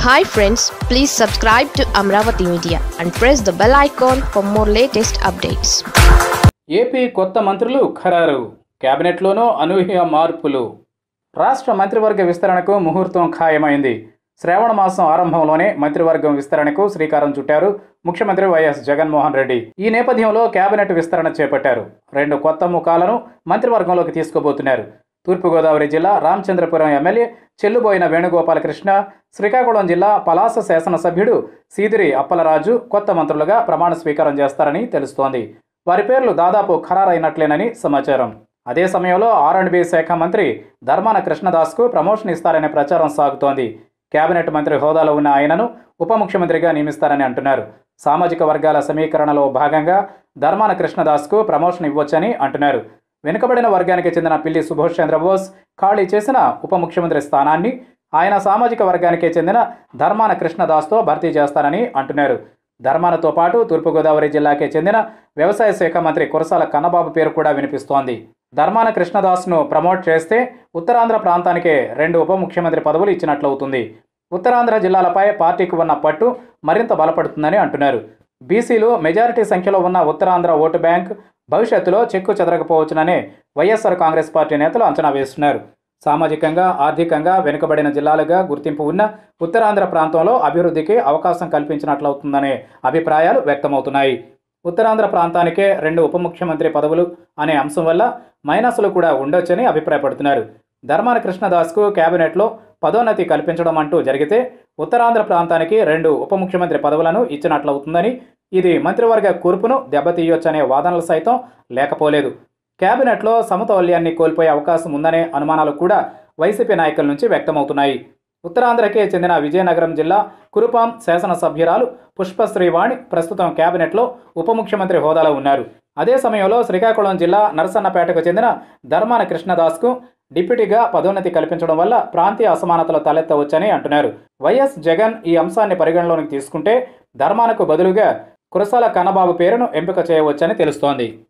hi friends please subscribe to Amaravati media and press the bell icon for more latest updates AP కొత్త మంత్రులు ఖరారు కేబినెట్లోనూ అనూహ్య మార్పులు రాష్ట్ర మంత్రివర్గ విస్తరణకు ముహూర్తం ఖాయమైంది శ్రావణ మాసం ఆరంభంలోనే మంత్రివర్గం విస్తరణకు శ్రీకారం చుట్టారు ముఖ్యమంత్రి వైఎస్ జగన్మోహన్ రెడ్డి ఈ నేపథ్యంలో కేబినెట్ విస్తరణ చేపట్టారు రెండు కొత్త ముఖాలను మంత్రివర్గంలోకి తీసుకోబోతున్నారు తూర్పుగోదావరి జిల్లా రామచంద్రపురం ఎమ్మెల్యే చెల్లుబోయిన వేణుగోపాలకృష్ణ శ్రీకాకుళం జిల్లా పలాస శాసనసభ్యుడు సీదిరి అప్పలరాజు కొత్త మంత్రులుగా ప్రమాణ స్వీకారం చేస్తారని తెలుస్తోంది వారి పేర్లు దాదాపు ఖరారైనట్లేనని సమాచారం అదే సమయంలో ఆర్ అండ్ బి శాఖ మంత్రి ధర్మాన కృష్ణదాస్కు ప్రమోషన్ ఇస్తారనే ప్రచారం సాగుతోంది కేబినెట్ మంత్రి హోదాలో ఉన్న ఆయనను ఉప ముఖ్యమంత్రిగా నియమిస్తారని అంటున్నారు సామాజిక వర్గాల సమీకరణలో భాగంగా ధర్మాన కృష్ణదాస్కు ప్రమోషన్ ఇవ్వొచ్చని అంటున్నారు వెనుకబడిన వర్గానికి చెందిన పిల్లి సుభాష్ చంద్రబోస్ ఖాళీ చేసిన ఉప ముఖ్యమంత్రి స్థానాన్ని ఆయన సామాజిక వర్గానికే చెందిన ధర్మాన కృష్ణదాస్తో భర్తీ చేస్తారని అంటున్నారు ధర్మానతో పాటు తూర్పుగోదావరి జిల్లాకే చెందిన వ్యవసాయ శాఖ మంత్రి కురసాల కన్నబాబు పేరు కూడా వినిపిస్తోంది ధర్మాన కృష్ణదాస్ను ప్రమోట్ చేస్తే ఉత్తరాంధ్ర ప్రాంతానికే రెండు ఉప ముఖ్యమంత్రి పదవులు ఇచ్చినట్లవుతుంది ఉత్తరాంధ్ర జిల్లాలపై పార్టీకి ఉన్న పట్టు మరింత బలపడుతుందని అంటున్నారు బీసీలు మెజారిటీ సంఖ్యలో ఉన్న ఉత్తరాంధ్ర ఓటు బ్యాంక్ భవిష్యత్తులో చెక్కు చెదరకపోవచ్చుననే వైఎస్ఆర్ కాంగ్రెస్ పార్టీ నేతలు అంచనా వేస్తున్నారు సామాజికంగా ఆర్థికంగా వెనుకబడిన జిల్లాలుగా గుర్తింపు ఉన్న ఉత్తరాంధ్ర ప్రాంతంలో అభివృద్ధికి అవకాశం కల్పించినట్లవుతుందనే అభిప్రాయాలు వ్యక్తమవుతున్నాయి ఉత్తరాంధ్ర ప్రాంతానికే రెండు ఉప ముఖ్యమంత్రి పదవులు అనే అంశం వల్ల మైనస్లు కూడా ఉండొచ్చని అభిప్రాయపడుతున్నారు ధర్మాన కృష్ణదాస్కు కేబినెట్లో పదోన్నతి కల్పించడం అంటూ జరిగితే ఉత్తరాంధ్ర ప్రాంతానికి రెండు ఉప ముఖ్యమంత్రి పదవులను ఇచ్చినట్లవుతుందని ఇది మంత్రివర్గ కూర్పును దెబ్బతీయొచ్చనే వాదనలు సైతం లేకపోలేదు కేబినెట్లో సమతౌల్యాన్ని కోల్పోయే అవకాశం ఉందనే అనుమానాలు కూడా వైసీపీ నాయకుల నుంచి వ్యక్తమవుతున్నాయి ఉత్తరాంధ్రకే చెందిన విజయనగరం జిల్లా కురుపాం శాసనసభ్యురాలు పుష్పశ్రీవాణి ప్రస్తుతం కేబినెట్లో ఉప ముఖ్యమంత్రి హోదాలో ఉన్నారు అదే సమయంలో శ్రీకాకుళం జిల్లా నరసన్నపేటకు చెందిన ధర్మాన కృష్ణదాస్కు డిప్యూటీగా పదోన్నతి కల్పించడం వల్ల ప్రాంతీయ అసమానతలు తలెత్తవచ్చని అంటున్నారు వైఎస్ జగన్ ఈ అంశాన్ని పరిగణలోకి తీసుకుంటే ధర్మానకు బదులుగా కురసాల కన్నబాబు పేరును ఎంపిక చేయవచ్చని తెలుస్తోంది